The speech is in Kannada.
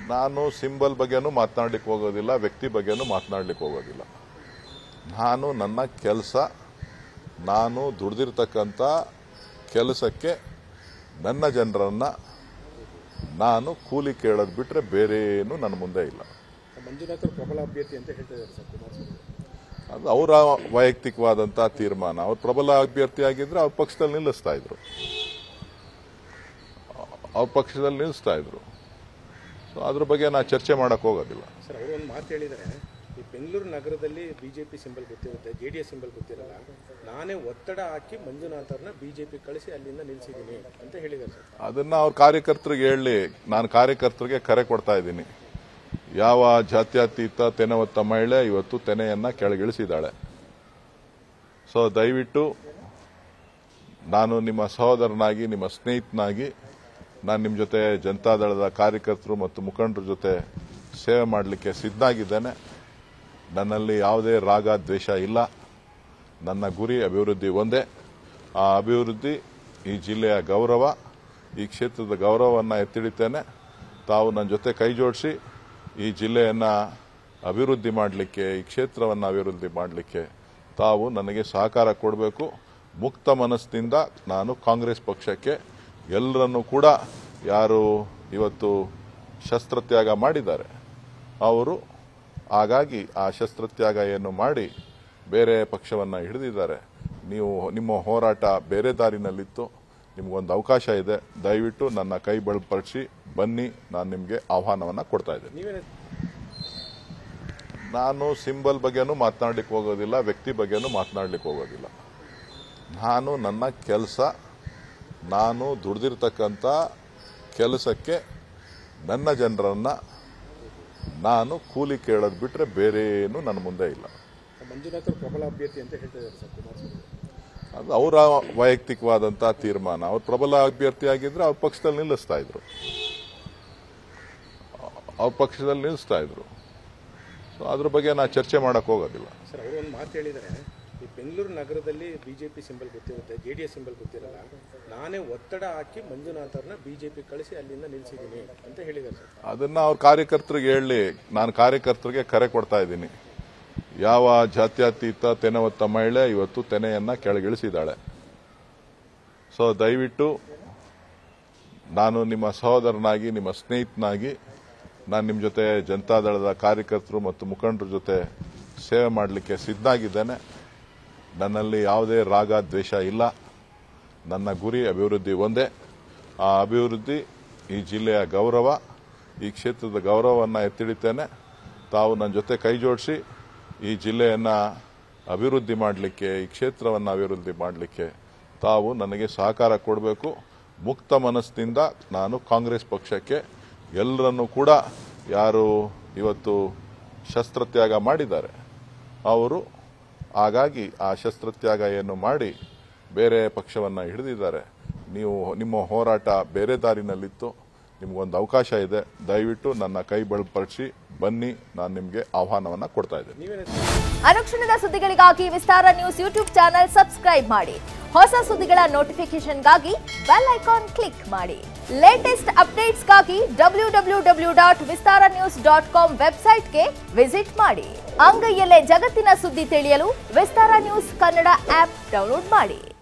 ನಾನು ಸಿಂಬಲ್ ಬಗ್ಗೆನೂ ಮಾತನಾಡ್ಲಿಕ್ಕೆ ಹೋಗೋದಿಲ್ಲ ವ್ಯಕ್ತಿ ಬಗ್ಗೆನೂ ಮಾತನಾಡ್ಲಿಕ್ಕೆ ಹೋಗೋದಿಲ್ಲ ನಾನು ನನ್ನ ಕೆಲಸ ನಾನು ದುಡ್ದಿರ್ತಕ್ಕಂಥ ಕೆಲಸಕ್ಕೆ ನನ್ನ ಜನರನ್ನ ನಾನು ಕೂಲಿ ಕೇಳೋದು ಬಿಟ್ರೆ ಬೇರೆ ಏನು ನನ್ನ ಮುಂದೆ ಇಲ್ಲ ಮಂಜುನಾಥ್ ಅವರು ಪ್ರಬಲ ಅಭ್ಯರ್ಥಿ ಅಂತ ಹೇಳ್ತಾ ಇದ್ದಾರೆ ಸರ್ ಕುಮಾರಸ್ವಾಮಿ ಅದು ಅವರ ವೈಯಕ್ತಿಕವಾದಂಥ ತೀರ್ಮಾನ ಅವ್ರು ಪ್ರಬಲ ಅಭ್ಯರ್ಥಿ ಆಗಿದ್ರೆ ಅವ್ರ ಪಕ್ಷದಲ್ಲಿ ನಿಲ್ಲಿಸ್ತಾ ಇದ್ರು ಅವ್ರ ಪಕ್ಷದಲ್ಲಿ ನಿಲ್ಲಿಸ್ತಾ ಇದ್ರು ಸೊ ಅದ್ರ ಬಗ್ಗೆ ನಾ ಚರ್ಚೆ ಮಾಡಕ್ ಹೋಗೋದಿಲ್ಲ ಸರ್ ಅವರು ಒಂದು ಮಾತು ಹೇಳಿದ್ದಾರೆ ಈ ಬೆಂಗಳೂರು ನಗರದಲ್ಲಿ ಬಿಜೆಪಿ ಸಿಂಬಲ್ ಗೊತ್ತಿರುತ್ತೆ ಜೆ ಡಿ ಎಸ್ ಸಿಂಬಲ್ ಗೊತ್ತಿರಲ್ಲ ನಾನೇ ಒತ್ತಡ ಹಾಕಿ ಮಂಜುನಾಥ್ ಅವ್ರನ್ನ ಬಿಜೆಪಿ ಕಳಿಸಿ ಅಲ್ಲಿಂದ ನಿಲ್ಸಿದ್ದೀನಿ ಅಂತ ಹೇಳಿದ್ದಾರೆ ಸರ್ ಅದನ್ನ ಅವ್ರ ಕಾರ್ಯಕರ್ತರಿಗೆ ಹೇಳಿ ನಾನು ಕಾರ್ಯಕರ್ತರಿಗೆ ಕರೆ ಕೊಡ್ತಾ ಇದ್ದೀನಿ ಯಾವ ಜಾತ್ಯತೀತ ತೆನೆ ಹೊತ್ತ ಮಹಿಳೆ ಇವತ್ತು ತೆನೆಯನ್ನ ಕೆಳಗಿಳಿಸಿದ್ದಾಳೆ ಸೊ ದಯವಿಟ್ಟು ನಾನು ನಿಮ್ಮ ಸಹೋದರನಾಗಿ ನಿಮ್ಮ ಸ್ನೇಹಿತನಾಗಿ ನಾನು ನಿಮ್ಮ ಜೊತೆ ಜನತಾದಳದ ಕಾರ್ಯಕರ್ತರು ಮತ್ತು ಮುಖಂಡರ ಜೊತೆ ಸೇವೆ ಮಾಡಲಿಕ್ಕೆ ಸಿದ್ಧಾಗಿದ್ದೇನೆ ನನ್ನಲ್ಲಿ ಯಾವುದೇ ರಾಗ ದ್ವೇಷ ಇಲ್ಲ ನನ್ನ ಗುರಿ ಅಭಿವೃದ್ಧಿ ಒಂದೇ ಆ ಅಭಿವೃದ್ಧಿ ಈ ಜಿಲ್ಲೆಯ ಗೌರವ ಈ ಕ್ಷೇತ್ರದ ಗೌರವವನ್ನು ಎತ್ತಿಡಿತೇನೆ ತಾವು ನನ್ನ ಜೊತೆ ಕೈ ಜೋಡಿಸಿ ಈ ಜಿಲ್ಲೆಯನ್ನು ಅಭಿವೃದ್ಧಿ ಮಾಡಲಿಕ್ಕೆ ಈ ಕ್ಷೇತ್ರವನ್ನು ಅಭಿವೃದ್ಧಿ ಮಾಡಲಿಕ್ಕೆ ತಾವು ನನಗೆ ಸಹಕಾರ ಕೊಡಬೇಕು ಮುಕ್ತ ಮನಸ್ಸಿನಿಂದ ನಾನು ಕಾಂಗ್ರೆಸ್ ಪಕ್ಷಕ್ಕೆ ಎಲ್ಲರನ್ನೂ ಕೂಡ ಯಾರು ಇವತ್ತು ಶಸ್ತ್ರತ್ಯಾಗ ಮಾಡಿದ್ದಾರೆ ಅವರು ಹಾಗಾಗಿ ಆ ಶಸ್ತ್ರತ್ಯಾಗ ಏನು ಮಾಡಿ ಬೇರೆ ಪಕ್ಷವನ್ನು ಹಿಡಿದಿದ್ದಾರೆ ನೀವು ನಿಮ್ಮ ಹೋರಾಟ ಬೇರೆ ದಾರಿನಲ್ಲಿತ್ತು ನಿಮಗೊಂದು ಅವಕಾಶ ಇದೆ ದಯವಿಟ್ಟು ನನ್ನ ಕೈ ಬಲಪಡಿಸಿ ಬನ್ನಿ ನಾನು ನಿಮಗೆ ಆಹ್ವಾನವನ್ನು ಕೊಡ್ತಾ ಇದ್ದೇನೆ ನೀವೇನು ನಾನು ಸಿಂಬಲ್ ಬಗ್ಗೆನೂ ಮಾತನಾಡ್ಲಿಕ್ಕೆ ಹೋಗೋದಿಲ್ಲ ವ್ಯಕ್ತಿ ಬಗ್ಗೆನೂ ಮಾತನಾಡ್ಲಿಕ್ಕೆ ಹೋಗೋದಿಲ್ಲ ನಾನು ನನ್ನ ಕೆಲಸ ನಾನು ದುಡ್ದಿರ್ತಕ್ಕಂಥ ಕೆಲಸಕ್ಕೆ ನನ್ನ ಜನರನ್ನ ನಾನು ಕೂಲಿ ಕೇಳೋದು ಬಿಟ್ರೆ ಬೇರೆ ಏನು ನನ್ನ ಮುಂದೆ ಇಲ್ಲ ಮಂಜುನಾಥ್ ಅವರು ಪ್ರಬಲ ಅಭ್ಯರ್ಥಿ ಅಂತ ಹೇಳ್ತಾ ಇದ್ದಾರೆ ಸರ್ ಕುಮಾರಸ್ವಾಮಿ ಅದು ಅವರ ವೈಯಕ್ತಿಕವಾದಂಥ ತೀರ್ಮಾನ ಅವ್ರು ಪ್ರಬಲ ಅಭ್ಯರ್ಥಿ ಆಗಿದ್ರೆ ಅವ್ರ ಪಕ್ಷದಲ್ಲಿ ನಿಲ್ಲಿಸ್ತಾ ಇದ್ರು ಅವ್ರ ಪಕ್ಷದಲ್ಲಿ ನಿಲ್ಲಿಸ್ತಾ ಇದ್ರು ಸೊ ಅದ್ರ ಬಗ್ಗೆ ನಾ ಚರ್ಚೆ ಮಾಡಕ್ ಹೋಗೋದಿಲ್ಲ ಸರ್ ಅವರು ಒಂದು ಮಾತು ಹೇಳಿದ್ದಾರೆ ಈ ಬೆಂಗಳೂರು ನಗರದಲ್ಲಿ ಬಿಜೆಪಿ ಸಿಂಬಲ್ ಗೊತ್ತಿರುತ್ತೆ ಜೆ ಡಿ ಎಸ್ ಸಿಂಬಲ್ ಗೊತ್ತಿರಲ್ಲ ನಾನೇ ಒತ್ತಡ ಹಾಕಿ ಮಂಜುನಾಥ್ ಅವ್ರನ್ನ ಬಿಜೆಪಿ ಕಳಿಸಿ ಅಲ್ಲಿಂದ ನಿಲ್ಸಿದ್ದೀನಿ ಅಂತ ಹೇಳಿದ್ದಾರೆ ಸರ್ ಅದನ್ನ ಅವ್ರ ಕಾರ್ಯಕರ್ತರಿಗೆ ಹೇಳಿ ನಾನು ಕಾರ್ಯಕರ್ತರಿಗೆ ಕರೆ ಕೊಡ್ತಾ ಇದ್ದೀನಿ ಯಾವ ಜಾತ್ಯತೀತ ತೆನೆ ಹೊತ್ತ ಮಹಿಳೆ ಇವತ್ತು ತೆನೆಯನ್ನ ಕೆಳಗಿಳಿಸಿದ್ದಾಳೆ ಸೊ ದಯವಿಟ್ಟು ನಾನು ನಿಮ್ಮ ಸಹೋದರನಾಗಿ ನಿಮ್ಮ ಸ್ನೇಹಿತನಾಗಿ ನಾನು ನಿಮ್ಮ ಜೊತೆ ಜನತಾದಳದ ಕಾರ್ಯಕರ್ತರು ಮತ್ತು ಮುಖಂಡರ ಜೊತೆ ಸೇವೆ ಮಾಡಲಿಕ್ಕೆ ಸಿದ್ಧಾಗಿದ್ದೇನೆ ನನ್ನಲ್ಲಿ ಯಾವುದೇ ರಾಗ ದ್ವೇಷ ಇಲ್ಲ ನನ್ನ ಗುರಿ ಅಭಿವೃದ್ಧಿ ಒಂದೇ ಆ ಅಭಿವೃದ್ಧಿ ಈ ಜಿಲ್ಲೆಯ ಗೌರವ ಈ ಕ್ಷೇತ್ರದ ಗೌರವವನ್ನು ಎತ್ತಿಡಿತೇನೆ ತಾವು ನನ್ನ ಜೊತೆ ಕೈ ಜೋಡಿಸಿ ಈ ಜಿಲ್ಲೆಯನ್ನು ಅಭಿವೃದ್ಧಿ ಮಾಡಲಿಕ್ಕೆ ಈ ಕ್ಷೇತ್ರವನ್ನು ಅಭಿವೃದ್ಧಿ ಮಾಡಲಿಕ್ಕೆ ತಾವು ನನಗೆ ಸಹಕಾರ ಕೊಡಬೇಕು ಮುಕ್ತ ಮನಸ್ಸಿನಿಂದ ನಾನು ಕಾಂಗ್ರೆಸ್ ಪಕ್ಷಕ್ಕೆ ಎಲ್ಲರನ್ನೂ ಕೂಡ ಯಾರು ಇವತ್ತು ಶಸ್ತ್ರತ್ಯಾಗ ಮಾಡಿದ್ದಾರೆ ಅವರು ಹಾಗಾಗಿ ಆ ಶಸ್ತ್ರತ್ಯಾಗ ಏನು ಮಾಡಿ ಬೇರೆ ಪಕ್ಷವನ್ನು ಹಿಡಿದಿದ್ದಾರೆ ನೀವು ನಿಮ್ಮ ಹೋರಾಟ ಬೇರೆ ದಾರಿನಲ್ಲಿತ್ತು ನಿಮಗೊಂದು ಅವಕಾಶ ಇದೆ ದಯವಿಟ್ಟು ನನ್ನ ಕೈ ಬಲಪಡಿಸಿ ಬನ್ನಿ ನಾನು ನಿಮಗೆ ಆಹ್ವಾನವನ್ನು ಕೊಡ್ತಾ ಇದ್ದೇನೆ ನೀವೇನು ಅನುಕ್ಷಣದ ಸುದ್ದಿಗಳಿಗಾಗಿ Vistara news YouTube channel subscribe ಮಾಡಿ ಹೊಸ ಸುದ್ದಿಗಳ ನೋಟಿಫಿಕೇಶನ್ಗಾಗಿ ಬೆಲ್ ಐಕಾನ್ ಕ್ಲಿಕ್ ಮಾಡಿ ಲೇಟೆಸ್ಟ್ ಅಪ್ಡೇಟ್ಸ್ಗಾಗಿ W W W dot Vistara news dot com ವೆಬ್ಸೈಟ್ಗೆ ವಿಸಿಟ್ ಮಾಡಿ ಅಂಗೈಯಲ್ಲೇ ಜಗತ್ತಿನ ಸುದ್ದಿ ತಿಳಿಯಲು Vistara news Kannada app download ಮಾಡಿ